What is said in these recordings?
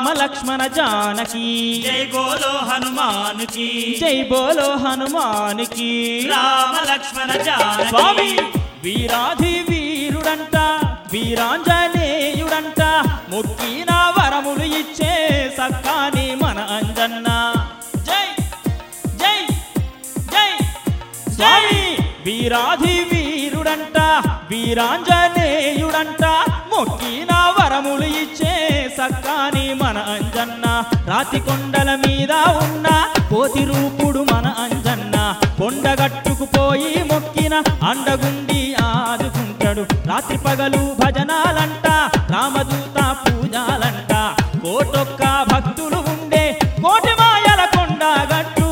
లక్ష్మణ జానకి జై బోలో హనుమానుకి జై బోలో హనుమానికి రామ లక్ష్మణ జానకి స్వామి వీరాధి వీరుడంట వీరాంజనేయుడంట మొక్కిన వరములు ఇచ్చే సక్కాని మన అంజన్న జై జై జై స్వామి వీరాధి వీరుడంట వీరాంజనేయుడంట మొక్కిన వరములు ఇచ్చే సక్కాని మన అంజన్న రాతి కొండల మీద ఉన్న కోతి రూపుడు మన అంజన్న కొండగట్టుకు పోయి మొక్కిన అండగుండి ఆదుకుంటాడు రాత్రి పగలు భజనాలంట రామదూత పూజాలంట కోటొక్క భక్తులు ఉండే కోటి మాయల కొండగట్టు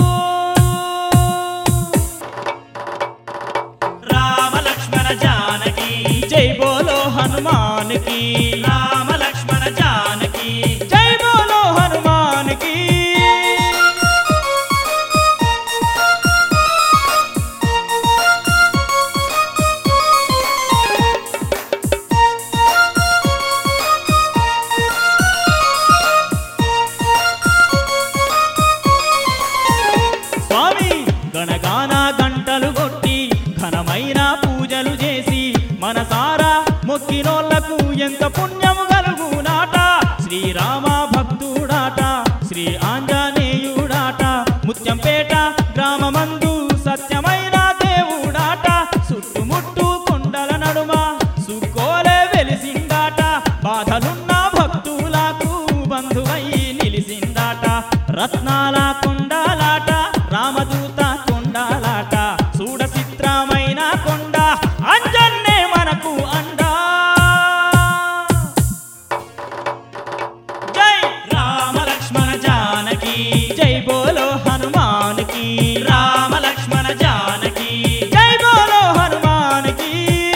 రామ లక్ష్మణ జానకి జై బోలో హనుమానికి రామ లక్ష్మణ జానకి జై బోలో హనుమానికి స్వామి గణగాన గంటలు కొట్టి ఘనమైన పూజలు చేసి మనసారా మొక్కినోళ్లకు ఎంత పుణ్యము కలుగునాట శ్రీరామ భక్తుడాట శ్రీ ఆంజనేయుడాట ముత్యంపేట గ్రామమందు సత్యమైన దేవుడాట చుట్టుముట్టు కొండల నడుమ సుక్కోలే వెలిసిందాట బాధలున్న భక్తులకు బంధువై నిలిసిందాట రత్నాల కొండలాట రామదూత కొండలాట చూడ చిత్రమైన కొండ అంజన్నే మనకు అండా జై రామ లక్ష్మణ జానకి జై బోలో హనుమానికి రామ లక్ష్మణ జానకి జై బోలో హనుమానికి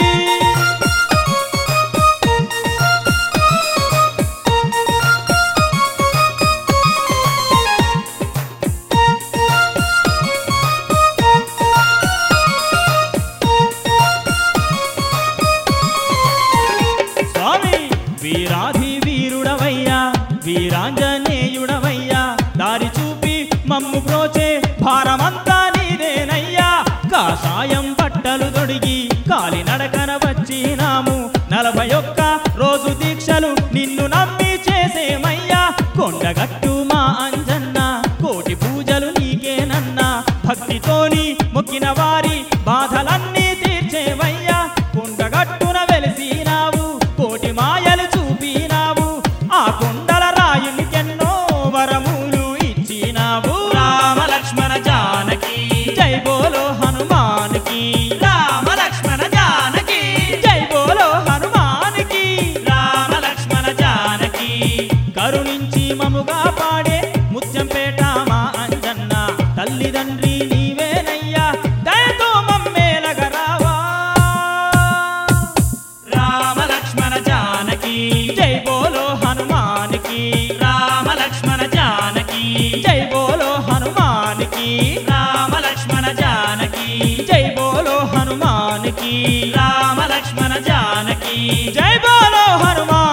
స్వామి వీరాధి వీరుడవయ్యా వీరాంజనేయుడవయ్యా దారి చూపి మమ్ము ప్రోచే భారమంతా నీదేనయ్యా కాషాయం బట్టలు తొడిగి కాలి నడకన వచ్చినాము నలభై ఒక్క రోజు దీక్షలు నిన్ను నమ్మి చేసేమయ్యా కొండగట్టు మా అంజన్న కోటి పూజలు నీకేనన్నా భక్తితోని మొక్కిన వారి బాధలన్నీ తీర్చేవయ్యా కొండగట్టున వెలిసినావు కోటి మాయలు చూపినావు ఆ కొండల రాయునికెన్నో వరములు ఇచ్చినావు రామ లక్ష్మణ జానకి జై బోలో హనుమానికి రామ లక్ష్మణ జానకి జై బోలో హనుమానికి రామ లక్ష్మణ జానకి కరుణించి మముగా పాడే ముత్యంపేట మా అంజన్న తల్లిదండ్రి నీవేనయ్యా దయతో మమ్మేలగరావా రామ లక్ష్మణ జానకి జై బోలో హనుమానికి రామ లక్ష్మణ జానకి జై బోలో హనుమానికి రామ లక్ష్మణ జానకి జై బోలో హనుమానికి రామ లక్ష్మణ జానకి జై బోలో హనుమాన్